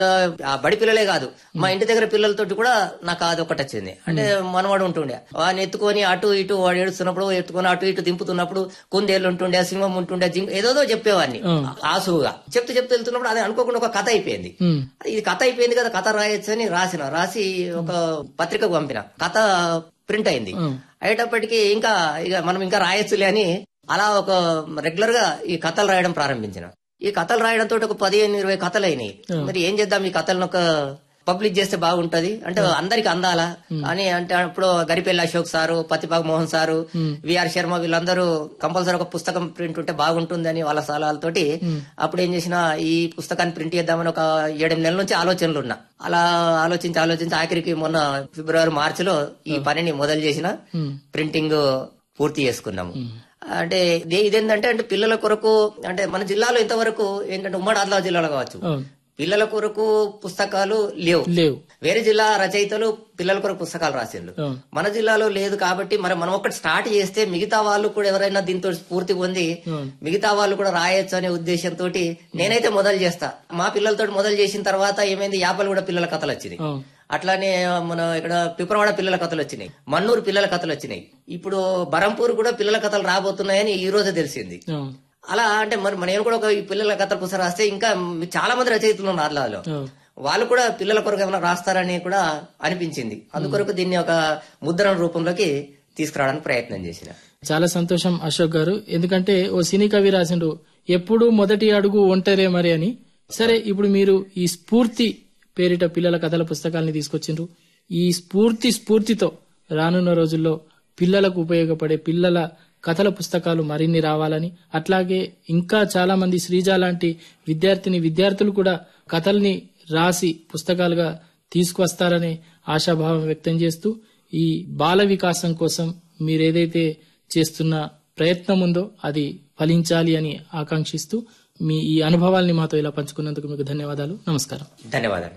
ఆ బడి పిల్లలే కాదు మా ఇంటి దగ్గర పిల్లలతోటి కూడా నాకు అది ఒకటి వచ్చింది అంటే మనవాడు ఉంటుండే వాడిని ఎత్తుకొని అటు ఇటు వాడు ఏడుస్తున్నప్పుడు ఎత్తుకొని అటు ఇటు దింపుతున్నప్పుడు కుందేళ్ళు ఉంటుండే సింహం ఉంటుండే జింక ఏదోదో చెప్పేవాడిని ఆసువుగా చెప్తూ చెప్తూ వెళ్తున్నప్పుడు అది అనుకోకుండా ఒక కథ అయిపోయింది ఉమ్, ఇది కథ అయిపోయింది కదా కథ రాయొచ్చు అని రాసిన రాసి ఒక పత్రికకు పంపిన కథ ప్రింట్ అయింది ఉమ్, అయ్యేటప్పటికి ఇంకా ఇక మనం ఇంకా రాయొచ్చులే అని అలా ఒక రెగ్యులర్ గా ఈ కథలు రాయడం ప్రారంభించిన ఈ కథలు రాయడంతో ఒక పదిహేను ఇరవై కథలు అయినాయి మరి ఏం చేద్దాం ఈ కథలను ఒక పబ్లిష్ చేస్తే బాగుంటది అంటే అందరికి అందాలా అని అంటే అప్పుడు Garipelli Ashok sir Pathipaka Mohan sir V R Sharma వీళ్ళందరూ కంపల్సరీ ఒక పుస్తకం ప్రింట్ ఉంటే బాగుంటుంది అని వాళ్ళ సలహాలతోటి అప్పుడు ఏం చేసిన ఈ పుస్తకాన్ని ప్రింట్ చేద్దామని ఒక ఏడెనిమిది నెలల నుంచి ఆలోచనలు ఉన్నా అలా ఆలోచించి ఆలోచించి ఆఖరికి మొన్న ఫిబ్రవరి మార్చిలో ఈ పనిని మొదలు చేసిన ప్రింటింగ్ పూర్తి చేసుకున్నాము అంటే ఇదే- ఇదేంటంటే అంటే పిల్లల కొరకు అంటే మన జిల్లాలో ఇంతవరకు ఏంటంటే ఉమ్మడి ఆదిలాబాద్ జిల్లాలో కావచ్చు అవును. పిల్లల కొరకు పుస్తకాలు లేవు లేవు వేరే జిల్లా రచయితలు పిల్లల కొరకు పుస్తకాలు రాసిండ్రు అవును. మన జిల్లాలో లేదు కాబట్టి మరి మనం ఒకటి స్టార్ట్ చేస్తే మిగతా వాళ్ళు కూడా ఎవరైనా దీంతో స్ఫూర్తి పొంది అవును. మిగతా వాళ్ళు కూడా రాయొచ్చు అనే ఉద్దేశంతో నేనైతే మొదలు చేస్తా మా పిల్లలతో మొదలు చేసిన తర్వాత ఏమైంది యాపలు కూడా పిల్లల కథలు వచ్చినాయి అవును. అట్లానే మన ఇక్కడ పిప్రవాడ పిల్లల కథలు వచ్చినాయి మన్నూరు పిల్లల కథలు వచ్చినాయి ఇప్పుడు బరంపూర్ కూడా పిల్లల కథలు రాబోతున్నాయని ఈ రోజే తెలిసింది అవును. అలా అంటే మరి నేను కూడా ఒక ఈ పిల్లల కథల పుస్తకం రాస్తే ఇంకా చాలా మంది రచయితలు ఉన్నారు ఆదిలాబాద్లో అవును. వాళ్ళు కూడా పిల్లల కొరకు ఏమైనా రాస్తారని కూడా అనిపించింది అందుకొరకు దీన్ని ఒక ముద్రణ రూపంలోకి తీసుకురావడానికి ప్రయత్నం చేసిన చాలా సంతోషం అశోక్ గారు ఎందుకంటే ఓ సినీ కవి రాసిండు ఎప్పుడు మొదటి అడుగు ఒంటరే మరి అని సరే ఇప్పుడు మీరు ఈ స్ఫూర్తి పేరిట పిల్లల కథల పుస్తకాల్ని తీసుకొచ్చిండ్రు ఈ స్ఫూర్తి స్ఫూర్తితో రానున్న రోజుల్లో పిల్లలకు ఉపయోగపడే పిల్లల కథల పుస్తకాలు మరిన్ని రావాలని అట్లాగే ఇంకా చాలా మంది శ్రీజ లాంటి విద్యార్థిని విద్యార్థులు కూడా కథల్ని రాసి పుస్తకాలుగా తీసుకువస్తారనే ఆశాభావం వ్యక్తం చేస్తూ ఈ బాల వికాసం కోసం మీరేదైతే చేస్తున్న ప్రయత్నం ఉందో అది ఫలించాలి అని ఆకాంక్షిస్తూ మీ ఈ అనుభవాల్ని మాతో ఇలా పంచుకున్నందుకు మీకు ధన్యవాదాలు నమస్కారం ధన్యవాదాలు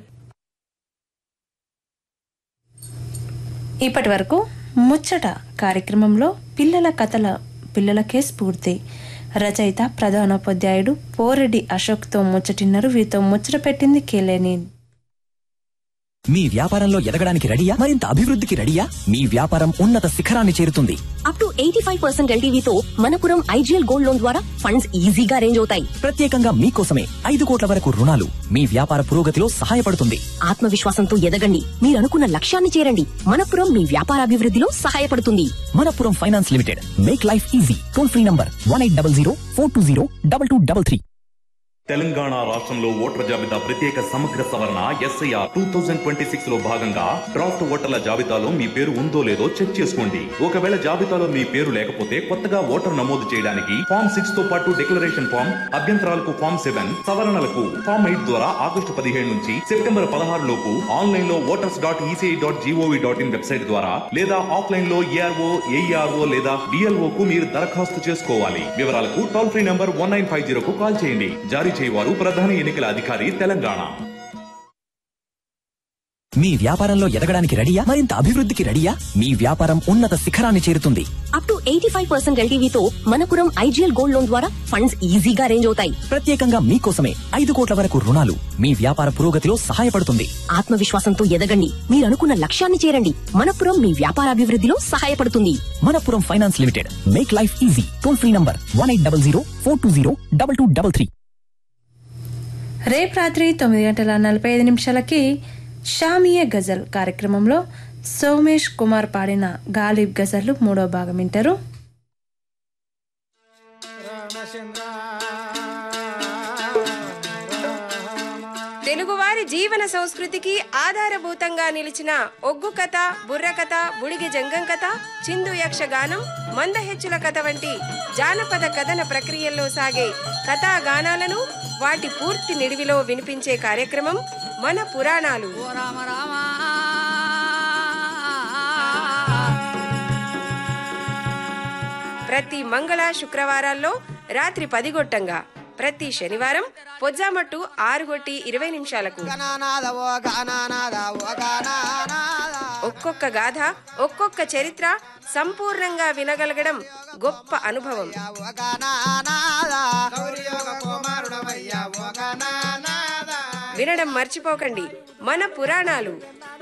ఇప్పటి వరకు ముచ్చట కార్యక్రమంలో పిల్లల కథల పిల్లలకే స్ఫూర్తి రచయిత ప్రధానోపాధ్యాయుడు పోరెడ్డి అశోక్తో ముచ్చటిన్నారు వీరితో ముచ్చట పెట్టింది కేలేని మీ వ్యాపారంలో ఎదగడానికి రెడీయా మరింత అభివృద్ధికి రెడీయా మీ వ్యాపారం ఉన్నత శిఖరాన్ని చేరుతుంది up to eighty five percent ఎల్టీవీతో మనపురం ఐజీఎల్ గోల్డ్ లోన్ ద్వారా ఫండ్స్ ఈజీగా అరేంజ్ అవుతాయి ప్రత్యేకంగా మీకోసమే ఐదు కోట్ల వరకు రుణాలు మీ వ్యాపార పురోగతిలో సహాయపడుతుంది ఆత్మవిశ్వాసంతో ఎదగండి మీరు అనుకున్న లక్ష్యాన్ని చేరండి మనపురం మీ వ్యాపారాభివృద్ధిలో సహాయపడుతుంది Manappuram finance limited make life easy toll free number one eight double zero four two zero double two double three Telangana రాష్ట్రంలో ఓటర్ల జాబితా ప్రత్యేక సమగ్ర సవరణ SIR two thousand twenty six లో భాగంగా డ్రాఫ్ట్ ఓటర్ల జాబితాలో మీ పేరు ఉందో లేదో చెక్ చేసుకోండి ఒకవేళ జాబితాలో మీ పేరు లేకపోతే కొత్తగా ఓటర్ నమోదు చేయడానికి ఫామ్ సిక్స్ తో పాటు డిక్లరేషన్ ఫామ్ అభ్యంతరాలకు ఫామ్ సెవెన్ సవరణలకు ఫామ్ ఎయిట్ ద్వారా ఆగస్టు పదిహేడు నుంచి సెప్టెంబర్ పదహారు లోపు ఆన్లైన్ లో voters dot ECI dot GOV dot in website ద్వారా లేదా ఆఫ్లైన్ లో ఏఆర్ఓ ఏఈఆర్ఓ లేదా డిఎల్ఓ కు మీరు దరఖాస్తు చేసుకోవాలి వివరాలకు toll free number one nine five zero కు కాల్ చేయండి జారీ చేయవారు ప్రధాన ఎన్నికల అధికారి తెలంగాణ మీ వ్యాపారంలో ఎదగడానికి రెడీయా మరింత అభివృద్ధికి రెడీయా మీ వ్యాపారం ఉన్నత శిఖరాన్ని చేరుతుంది up to eighty five percent ఎల్టీవీతో మనపురం ఐజీఎల్ గోల్డ్ లోన్ ద్వారా ఫండ్స్ ఈజీగా అరేంజ్ అవుతాయి ప్రత్యేకంగా మీకోసమే ఐదు కోట్ల వరకు రుణాలు మీ వ్యాపార పురోగతిలో సహాయపడుతుంది ఆత్మవిశ్వాసంతో ఎదగండి మీరు అనుకున్న లక్ష్యాన్ని చేరండి మనపురం మీ వ్యాపారాభివృద్ధిలో సహాయపడుతుంది Manappuram finance limited make life easy toll free number one eight double zero four two zero double two double three రేపు రాత్రి తొమ్మిది గంటల నలభై ఐదు నిమిషాలకి షామియే గజల్ కార్యక్రమంలో సోమేష్ కుమార్ పాడిన గాలిబ్ గజల్ మూడో భాగం వింటారు తెలుగువారి జీవన సంస్కృతికి ఆధారభూతంగా నిలిచిన ఒగ్గు కథ బుర్ర కథ బుడిగి జంగం కథ చిందు యక్షగానం మందహెచ్చుల కథ వంటి జానపద కథన ప్రక్రియల్లో సాగే కథా గానాలను వాటి పూర్తి నిడివిలో వినిపించే కార్యక్రమం మన పురాణాలు ప్రతి మంగళ శుక్రవారాల్లో రాత్రి పదిగొట్టంగా ప్రతి శనివారం పొజ్జామట్టు ఆరుగొట్టి ఇరవై నిమిషాలకు ఒక్కొక్క గాథ ఒక్కొక్క చరిత్ర సంపూర్ణంగా వినగలగడం గొప్ప అనుభవం వినడం మర్చిపోకండి మన పురాణాలు